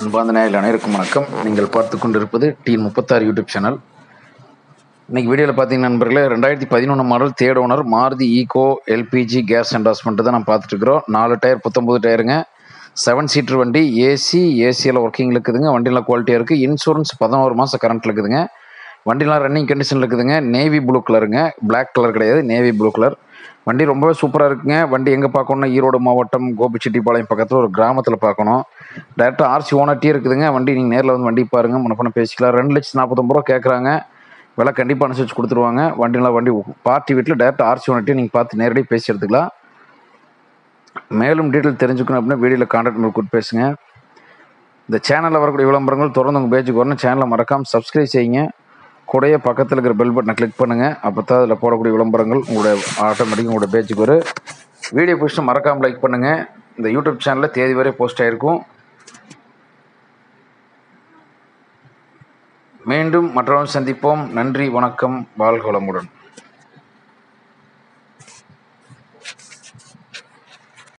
அன்பார்ந்த நேரில் அனைவருக்கும் வணக்கம் நீங்கள் பார்த்து கொண்டிருப்பது டி முப்பத்தாறு யூடியூப் சேனல் இன்னைக்கு வீடியோவில் பார்த்தீங்கன்னா நண்பர்களே ரெண்டாயிரத்தி பதினொன்று model third owner Maruti Eeco LPG gas endorsement தான் நம்ம பார்த்துட்டு இருக்கிறோம் நாலு டயர் பத்தொம்பது டயருங்க செவன் சீட்டர் வண்டி ஏசி ஏசியில் ஒர்க்கிங்கில் இருக்குதுங்க வண்டியில் குவாலிட்டியாக இருக்குது இன்சூரன்ஸ் பதினோரு மாதம் கரண்ட்டில் இருக்குதுங்க வண்டிலாம் ரன்னிங் கண்டிஷனில் இருக்குதுங்க நேவி ப்ளூ கலருங்க Black கலர் கிடையாது நேவி ப்ளூ கலர் வண்டி ரொம்பவே சூப்பராக இருக்குங்க வண்டி எங்கே பார்க்கணும்னா ஈரோடு மாவட்டம் கோபிச்செட்டிப்பாளையம் பக்கத்தில் ஒரு கிராமத்தில் பார்க்கணும் டேரெக்டாக ஆர்சி ஓனர்ட்டியே இருக்குதுங்க வண்டி நீங்கள் நேரில் வந்து வண்டி பாருங்கள் முன்ன பண்ண பேசிக்கலாம் ரெண்டு லட்சத்து நாற்பத்தொம்பது ரூபா கேட்குறாங்க விலை கண்டிப்பாக அனுசரிச்சு கொடுத்துருவாங்க வண்டிலாம் வண்டி பார்ட்டி வீட்டில் டேரெக்டாக ஆர்சி ஓனர்ட்டியே நீங்கள் பார்த்து நேரடியாக பேசி எடுத்துக்கலாம் மேலும் டீட்டெயில் தெரிஞ்சுக்கணும் அப்படின்னா வீடியோவில் கான்டாக்ட் நம்பர் கொடுத்து பேசுங்க இந்த சேனலில் வரக்கூடிய விளம்பரங்கள் தொடர்ந்து உங்கள் பேஜுக்கு வரணும் சேனலை மறக்காமல் சப்ஸ்கிரைப் செய்யுங்க கூடயே பக்கத்தில் இருக்கிற பெல் பட்டனை கிளிக் பண்ணுங்கள் அப்போ தான் அதில் போடக்கூடிய விளம்பரங்கள் உங்களுடைய ஆட்டோமேட்டிக் உங்களோட பேஜுக்கு வரும் வீடியோ பிடிச்சிட்டு மறக்காமல் லைக் பண்ணுங்கள் இந்த யூடியூப் சேனலில் தேதி வரை போஸ்ட் ஆகிருக்கும் மீண்டும் மற்றவர்கள் சந்திப்போம் நன்றி வணக்கம் வாழ்க வளமுடன்